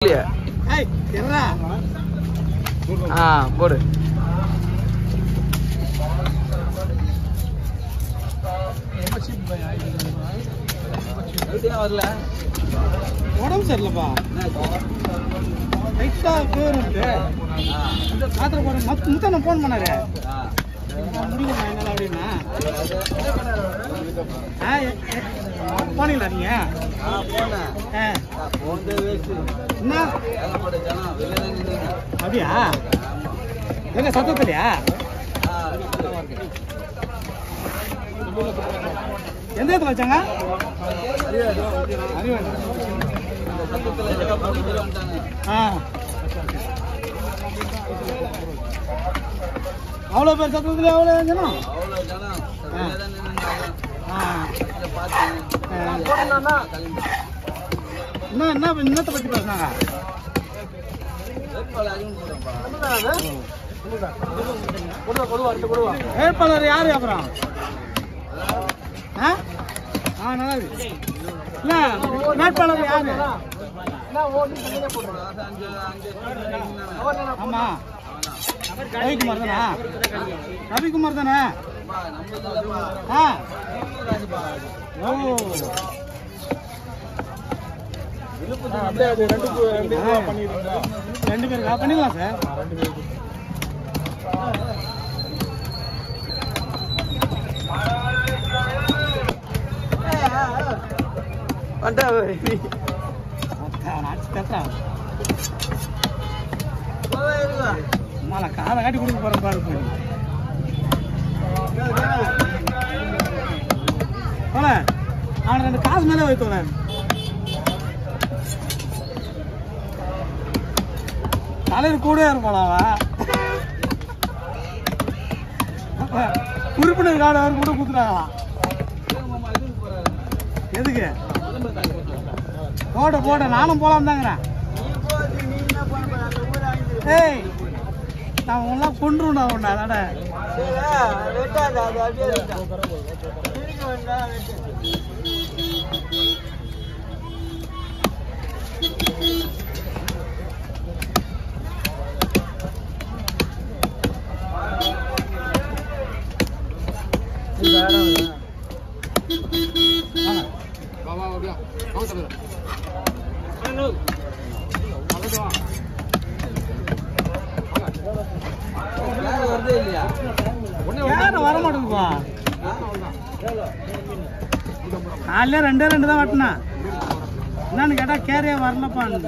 இல்லையே ஏய் என்னடா ஆ போடு வரல உடம்பு சரியில்லப்பா லைட்டா பேருன்ட்டு மாத்திரை போட மத் முத்தனை ஃபோன் பண்ணாரு முடியுமா என்னால அப்படின்னா ஆ எ- எ- போனீங்களா நீங்க ஆ என்ன அப்படியா எங்க சத்தத்துலையா எந்த இடத்துல வச்சாங்க அறிவாளி ஆ அவ்வளோ பேர் சத்தத்துல அவ்வளோ ஜனம் ஆ என்ன என்ன என்னத்தை பற்றி பேசுனாங்க வேட்பாளர் யாரு அப்புறம் ஆ ஆ நல்லா இருக்கு இல்ல வேட்பாளர் யாரு ஆமா ரவிக்குமார் தானா ரவிக்குமார் தானே ஆ ஓ ரெண்டு பேருக்கா பண்ணிடலாம் சார் அம்மால காரை காட்டி கொடுக்க போறேன் பாரு போய் போல அவனை ரெண்டு காசு மேலே வைத்தவன் தலைவர் கூட இருப்பான் அவன் உறுப்பினர் கார்டு அவர் கூட கொடுத்துட்டாங்களாம் எதுக்கு போட போட நானும் போலாம் தாங்கிறேன் ஏய் நான் உன்னெல்லாம் கொண்டுருண்டா உன்னை அதாட யாரும் வர மாட்டேங்குப்பா காலையில ரெண்டே ரெண்டு தான் வெட்டினா என்னன்னு கேட்டா கேரியா வரலப்பான்னு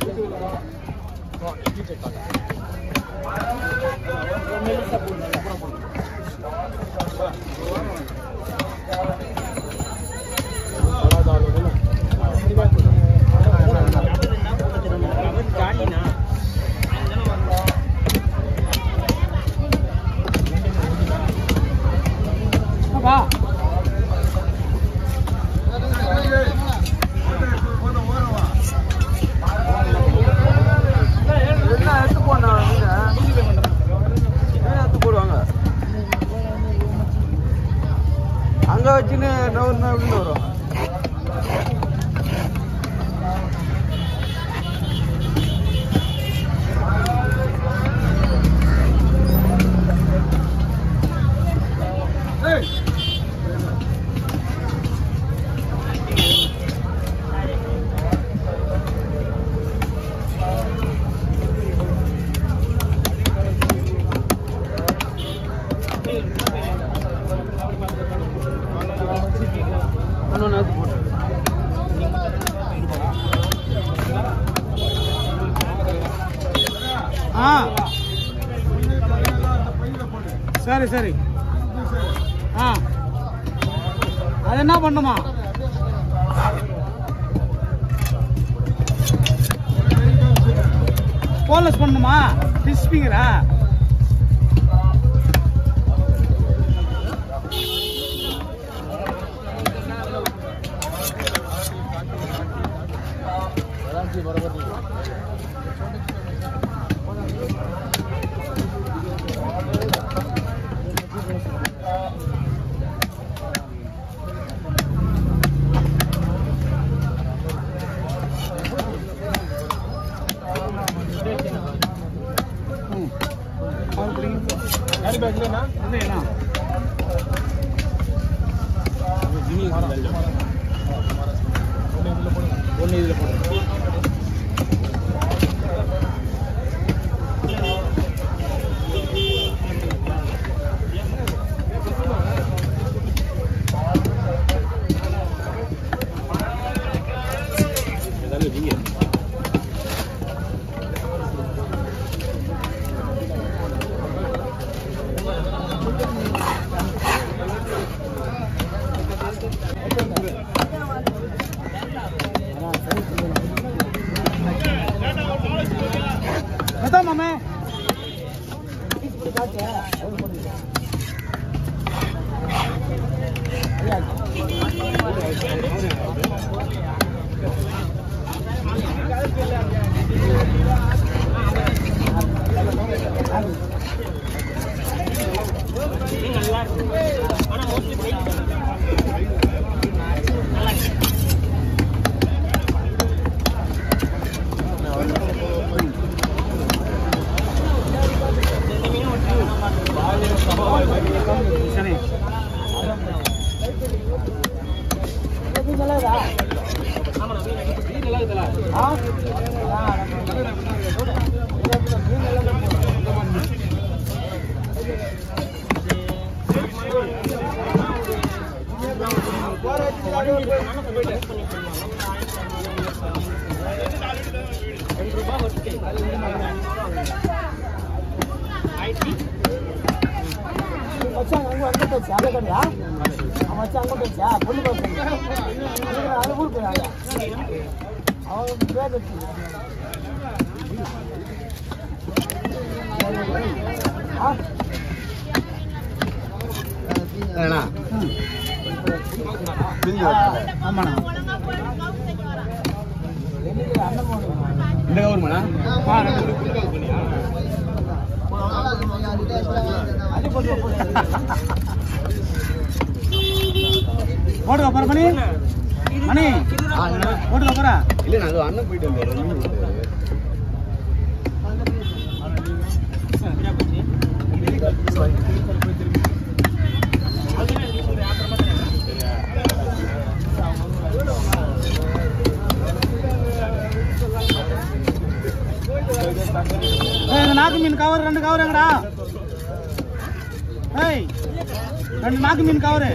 அப்பா அங்க வச்சுன்னு நவுறு நவுறுன்னு வரும் இன்னொன்று எடுத்து போட்டு ஆ சரி சரி ஆ அது என்ன பண்ணுமா போலஸ் பண்ணுமா டிஸ்பிங்கரா இல்லைண்ணா ஒன்று இதில் போடுங்க எத்தா மாமே சரி மச்சான் அங்க வந்துட்டு வச்சு அதை கண்டியா மச்சான் அங்கிட்டு வச்சா பொண்ணு பார்த்து அது ஊருக்கு போயிடாங்க அவன் பேர் வச்சு ஆ ஏண்ணா பிரிஞ்சு ஆமாண்ணா என்னது அண்ணன் போடுங்க இந்த கவர்மெண்ணா ஆ ரெண்டு அது போட்டு போட்டு போட்டுக்கா போற மணி மணி போட்டுக்கா போற இல்லை நான் அது அண்ணன் போயிட்டு வந்தாரு ஏய், இந்த நாக்கு மீன் கவர் ரெண்டு கவர் எங்கடா ஏய் ரெண்டு நாக்கு மீன் கவரு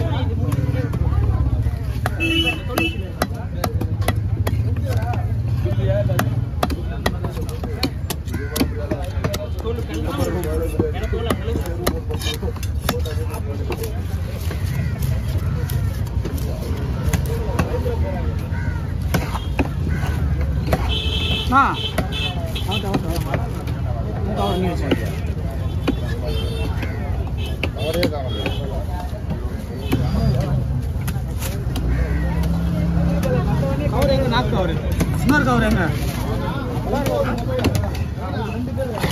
ஆ ಹೌದು ಹೌದು ಹೌದು ಅವ್ರು ನೀವು ಸರಿ ಅವ್ರು ಹೆಂಗೆ ನಾಲ್ಕು ಅವ್ರು ಇನ್ನೂರು ಅವ್ರು ಹೆಂಗೆ